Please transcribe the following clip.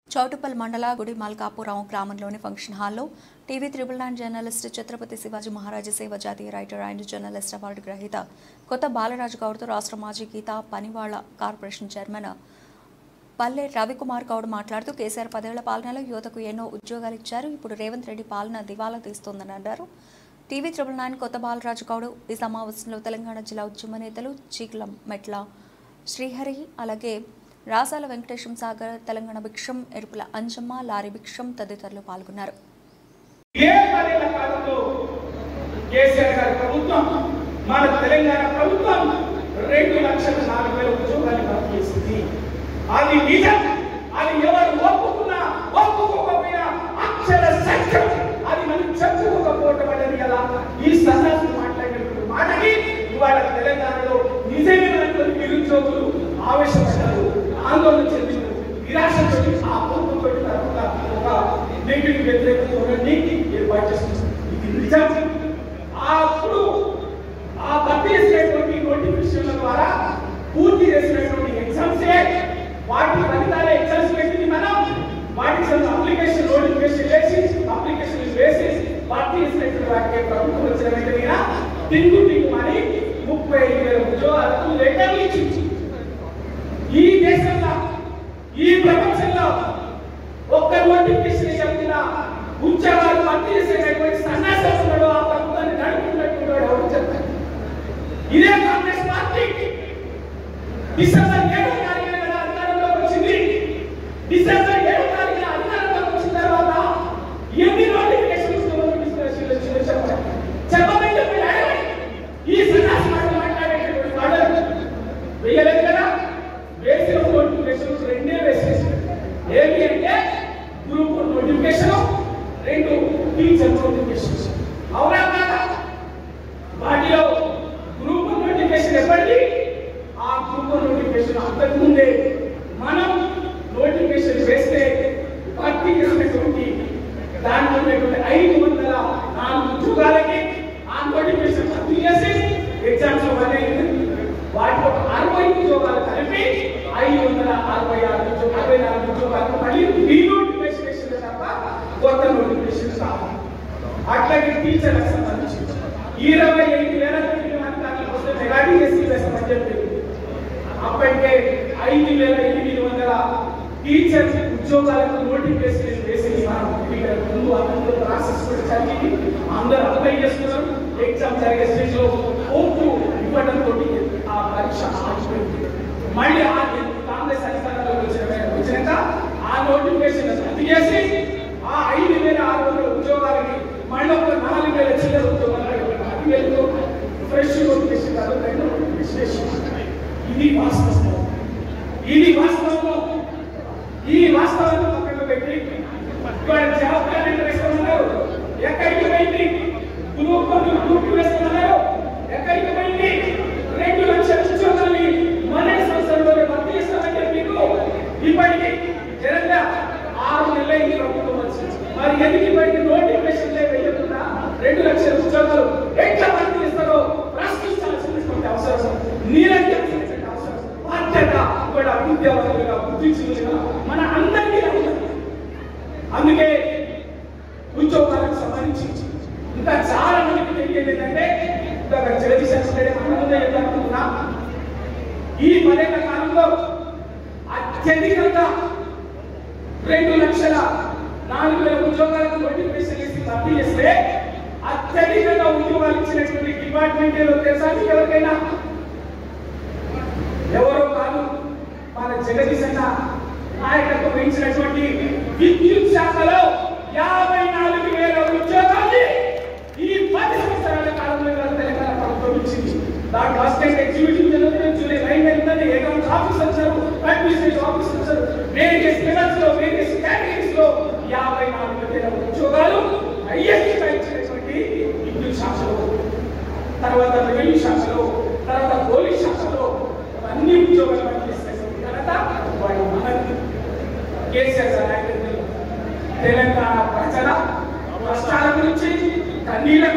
చౌటుపల్ మండల గుడి మల్కాపురం గ్రామంలోని ఫంక్షన్ హాల్లో TV triple nine journalist Chhatrapati Shivaji Maharaj సేవ జాతీయ రైటర్ అండ్ జర్నలిస్ట్ అవార్డు గ్రహీత కొత్త బాలరాజు గౌడ్తో రాష్ట్ర మాజీ గీత పనివాళ్ల కార్పొరేషన్ చైర్మన్ పల్లె రవికుమార్ గౌడ్ మాట్లాడుతూ కేసీఆర్ పదేళ్ల పాలనలో యువతకు ఎన్నో ఉద్యోగాలు ఇచ్చారు ఇప్పుడు రేవంత్ రెడ్డి పాలన దివాలా తీస్తోందని అన్నారు టీవీ త్రిబుల్ నైన్ కొత్త బాలరాజు గౌడ్ ఈ సమావేశంలో తెలంగాణ జిల్లా ఉద్యమ నేతలు చీకులం మెట్ల శ్రీహరి అలాగే రాసాల వెంకటేశం సాగర్ తెలంగాణ భిక్షం ఎరుపుల అంజమ్మ లారీ భిక్షం తదితరులు పాల్గొన్నారు ఏ పదేళ్ల కాలంలో కేసీఆర్ గారి ప్రభుత్వం మన తెలంగాణ ప్రభుత్వం రెండు లక్షల నాలుగు వేల ఉద్యోగాలు భర్తీ చేసింది అది నిజం అది ఎవరు ఒప్పుకున్నా ఒప్పుకోకపోయినా అక్షర సత్యం అది మనం చెప్పుకోకపోవటం అనేది కదా ఈ సన్నాసులు మాట్లాడినటువంటి మాటకి ఇవాళ తెలంగాణలో నిజమైనటువంటి నిరుద్యోగులు ఆవేశపడ్డారు ఆందోళన చెందిన నిరాశ చెంది ఆ ప్రభుత్వంతో తరపున ఒక నెగిటివ్ వ్యతిరేక ధోరణి ఏర్పాటు చేస్తుంది ఇది నిజం అప్పుడు ఆ భర్తీ చేసినటువంటి నోటిఫికేషన్ల ద్వారా పూర్తి చేసినటువంటి ఎగ్జామ్సే వాటి ఫలితాలే ఎగ్జామ్స్ పెట్టింది మనం వాటికి సంబంధించిన అప్లికేషన్ నోటిఫికేషన్ వేసి అప్లికేషన్ వేసి భర్తీ చేసినటువంటి వాటికి ప్రభుత్వం వచ్చిన వెంటనే టింగు టింగు అని ముప్పై ఐదు వేల ఉద్యోగాలకు లెటర్లు ఇచ్చింది ఈ దేశంలో ఈ ప్రపంచంలో ఒక్క నోటిఫికేషన్ చెప్పిన ఉద్యోగాలు భర్తీ చేసేటటువంటి సన్నాసస్తున్నాడు ఆ ప్రభుత్వాన్ని నడుపుతున్నటువంటి వాడు ఎవరు చెప్తారు ఇదే కాంగ్రెస్ పార్టీ డిసెంబర్ ఏడో తారీఖున కదా అధికారంలోకి వచ్చింది డిసెంబర్ ఏడో తారీఖున అధికారంలోకి వచ్చిన తర్వాత ఎన్ని నోటిఫికేషన్స్ నోటిఫికేషన్లు వచ్చిందో చెప్పండి చెప్పమంటే మీరు అడగండి. ఈ సన్నాసి మాట మాట్లాడేటటువంటి వాడు వేయలేదు కదా వేసిన నోటిఫికేషన్ రెండే వేసేసి ఏమి అంటే గ్రూప్ నోటిఫికేషన్ రెండు టీచర్ నోటిఫికేషన్ అవునా కాదా వాటిలో గ్రూప్ నోటిఫికేషన్ ఎప్పటికీ ఆ గ్రూప్ నోటిఫికేషన్ అంతకుముందే మనం నోటిఫికేషన్ వేస్తే భర్తీ చేసినటువంటి దాంట్లో ఉన్నటువంటి ఐదు వందల నాలుగు ఉద్యోగాలకి ఆ నోటిఫికేషన్ భర్తీ చేసి ఎగ్జామ్స్ వన్ వాటిలో అరవై ఉద్యోగాలు కలిపి ఐదు వందల అరవై ఆరు ఉద్యోగాలు అరవై నాలుగు ఉద్యోగాలు మళ్ళీ ఈ నోటిఫికేషన్ తప్ప కొత్త నోటిఫికేషన్ రావాలి అట్లాగే టీచర్లకు సంబంధించి ఇరవై ఐదు వేల మంది అధికారులకు వస్తే మెగాటీ ఎస్సీ వేస్తామని చెప్పి అప్పటికే ఐదు వేల ఎనిమిది వందల టీచర్ ఉద్యోగాలకు నోటిఫికేషన్ వేసి మనం ఇక్కడ ముందు అందరూ ప్రాసెస్ కూడా జరిగింది అందరూ అప్లై చేస్తున్నారు ఎగ్జామ్ జరిగే స్టేజ్ లో ఓటు ఇవ్వడం తోటి ఆ పరీక్ష ఆగిపోయింది మళ్ళీ ఆ కాంగ్రెస్ అధికారంలోకి వచ్చిన వచ్చినాక ఆ నోటిఫికేషన్ రద్దు చేసి ఆ ఐదు వేల ఆరు వందల ఉద్యోగాలకి మళ్ళీ ఒక నాలుగు వేల చిల్లర ఉద్యోగాలు పది వేలతో ఫ్రెష్ నోటిఫికేషన్ కాదు రెండు నోటిఫికేషన్ ఇది వాస్తవం ఇది వాస్తవం ఈ వాస్తవాన్ని పక్కన పెట్టి ఇవాళ జాబ్ క్యాలెండర్ వేస్తున్నారు ఎక్కడికి పోయింది గ్రూప్ వన్ గ్రూప్ వేస్తున్నారు ఎక్కడికి పోయింది రెండు లక్షల ఉద్యోగాల్ని మన సంవత్సరంలోనే భర్తీ చేస్తామని చెప్పి మీకు ఇప్పటికి జనంగా ఆరు నెలలైంది ప్రభుత్వం వచ్చి మరి ఎందుకు ఇప్పటికి నోటిఫికేషన్ వేయకుండా రెండు లక్షల ఉద్యోగాలు ఎట్లా భర్తీ చేస్తారో ప్రశ్నించాల్సినటువంటి అవసరం నిరంతరం అవసరం బాధ్యత కూడా విద్యావంతులుగా బుద్ధిజీవులుగా మన అందరికీ అవసరం అందుకే ఉద్యోగాలకు సంబంధించి ఇంకా చాలా మందికి తెలియదు ఏంటంటే ఇంకా జగదీశ్ రెడ్డి మన ముందే చెప్పాలనుకున్నా ఈ పదేళ్ల కాలంలో అత్యధికంగా రెండు లక్షల నాలుగు వేల ఉద్యోగాలకు నోటిఫికేషన్ ఇచ్చి భర్తీ చేస్తే అత్యధికంగా ఉద్యోగాలు ఇచ్చినటువంటి డిపార్ట్మెంట్ ఏదో తెలుసా మీకు ఎవరికైనా ఎవరో కాదు మన జగదీశ్ అన్న నాయకత్వం వహించినటువంటి విద్యుత్ శాఖలో యాభై నాలుగు వేల ఉద్యోగాలు ఈ పది సంవత్సరాల కాలంలో ఇవాళ తెలంగాణ ప్రభుత్వం ఇచ్చింది దాంట్లో అసిస్టెంట్ ఎగ్జిక్యూటివ్ జనరల్ చూడే లైన్ ఉందని ఏకౌంట్ ఆఫీసర్ వచ్చారు అడ్మినిస్ట్రేటివ్ ఆఫీసర్ వచ్చారు వేరియస్ లెవెల్స్ లో వేరియస్ కేటగిరీస్ లో యాభై నాలుగు వేల ఉద్యోగాలు హైయెస్ట్ గా ఇచ్చినటువంటి విద్యుత్ శాఖలో తర్వాత రెవెన్యూ శాఖలో తర్వాత పోలీస్ శాఖలో అన్ని ఉద్యోగాలు పనిచేసినటువంటి ఘనత వాడి మనది కేసీఆర్ గారి నాయకత్వంలో తెలంగాణ ప్రజల కష్టాల గురించి కన్నీళ్ల